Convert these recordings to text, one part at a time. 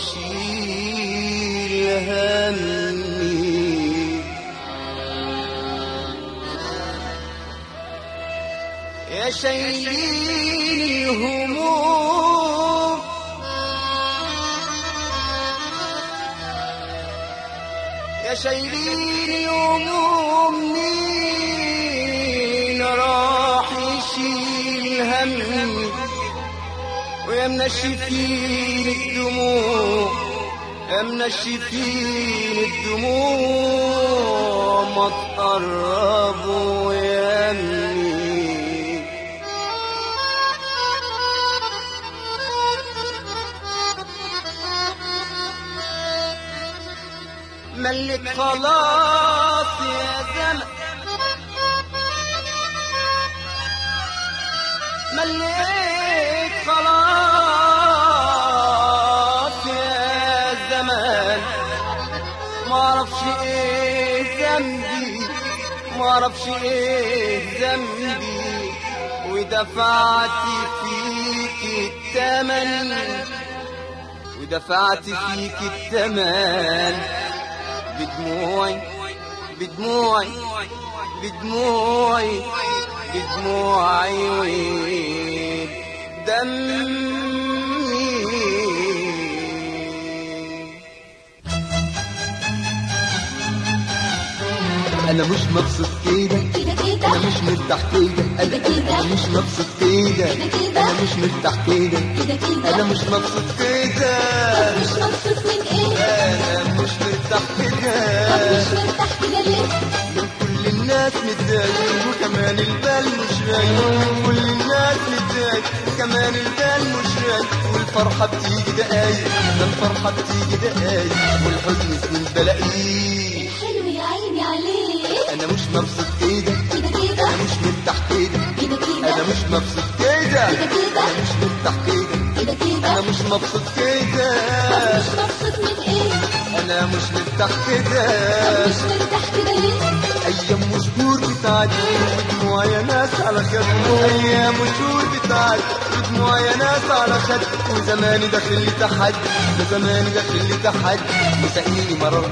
يشيل همي يا شايلين الهموم يا شايلين هموم مين راح يشيل همي ويا منشفين الدموع يا منشفين الدموع ما تقربوا يا أمي ملك خلاص يا زمن مليت خلاص يا زمان ما اعرفش ايه ذنبي ما اعرفش ايه ذنبي ودفعت فيك الثمن ودفعت فيك الثمن بدموعي بدموعي بدموعي بدموعي ودمي انا مش مبسوط كده كده كده انا مش مرتاح كده انا انا مش مبسوط كده انا مش مرتاح كده كده كده انا مش مبسوط كده مش مبسوط من ايه انا مش مرتاح كده مش مرتاح كده ليه من كل الناس متضايق وكمان البال مش رايق كل الناس متضايق وكمان البال مش رايق والفرحة بتيجي دقايق ده الفرحة بتيجي دقايق والحزن سنين بلاقيه حلو يا عيني عليه انا مش مبسوط كده كده كده انا مش مرتاح كده كده انا كده مش مبسوط كده كده. انا مش مرتاح كده كده كده انا مش مبسوط كده مش مبسوط من ايه انا مش مرتاح كده مش مرتاح كده ليه ايام وشهور بتعدي ودموع يا ناس على خد ايام وشهور بتعدي ودموع يا ناس على خد وزماني داخل لي تحدي ده زماني داخل لي تحدي مساقيني مرار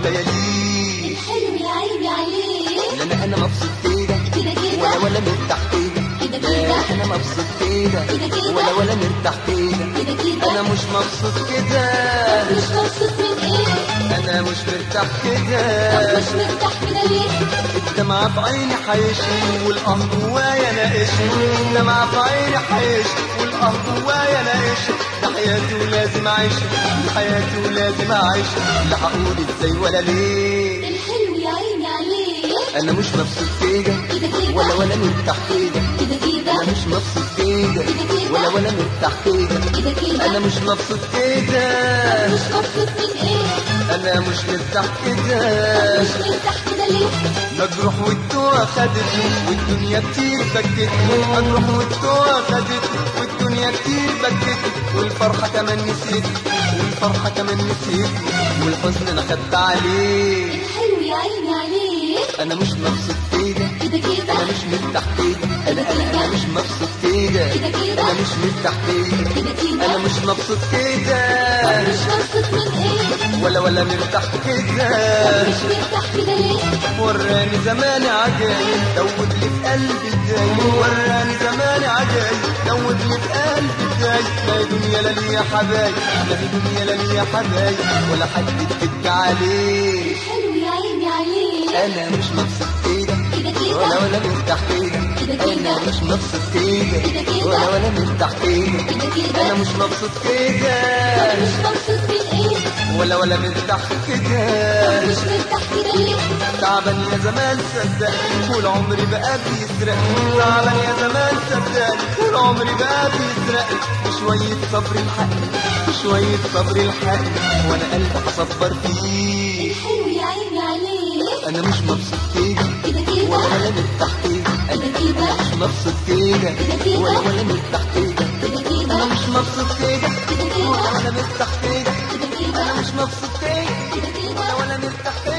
ليالي حلو يا عيني عليه لا انا انا مبسوط كده كده كده ولا ولا مرتاح كده كده لا كده انا مبسوط كده كده كده. ولا ولا مرتاح كده كده كده انا مش مبسوط كده مش مبسوط من ايه انا مش مرتاح كده مش مرتاح كده ليه الدمعة في عيني حيشي والقهر جوايا ناقشي الدمعة في عيني حيشي والقهر جوايا ناقشي ده حياتي ولازم اعيشها دي حياتي ولازم اعيشها لا هقول ازاي ولا ليه الحلو يا عيني عليه انا مش مبسوط كده كده كده ولا ولا مرتاح كده كده كده انا مش مبسوط كده ولا ولا مرتاح كده كده كده انا مش مبسوط كده مش مبسوط من ايه انا مش مرتاح كده مش مرتاح كده ليه مجروح والدوا خدتني والدنيا كتير بكتني مجروح والدوا خدتني والدنيا كتير بكتني والفرحة كمان نسيتني والفرحة كمان نسيتني والحزن انا خدت عليه الحلو يا عيني عليه انا مش مبسوط كده كده كده انا مش مرتاح كده انا انا انا مش مبسوط كده انا مش مرتاح كده كده كده انا مش مبسوط كده مش مبسوط من ايه ولا ولا مرتاح كده مش مرتاح كده ليه وراني زماني عجايب دوب لي في قلبي الدايب وراني زماني عجايب دوب لي في قلبي الدايب لا هي دنيا لا ليا حبايب لا هي دنيا لا ليا حبايب ولا حد تبكي عليه حلو يا عيني عليه انا مش مبسوط كده كده كده ولا ولا مرتاح كده كده كده. انا مش مبسوط كده كده كده. ولا ولا مرتاح كده كده كده. انا مش مبسوط كده مش مبسوط من ايه ولا ولا مرتاح كده مش مرتاح كده ليه تعبان يا زمان صدقني طول عمري بقى بيسرقني تعبان يا زمان صدقني طول عمري بقى بيسرقني بشوية صبر الحقني بشوية صبر الحقني وانا قلبي هصبر فيه حلو يا عيني عليه انا مش مبسوط كده كده كده ولا ولا مرتاح كده كده انا كده مش مبسوط كده كده. ولا ولا مرتاح كده كده انا كده مش مبسوط كده كده كده. ولا ولا مرتاح كده كده انا كده مش مبسوط كده كده كده ولا ولا مرتاح كده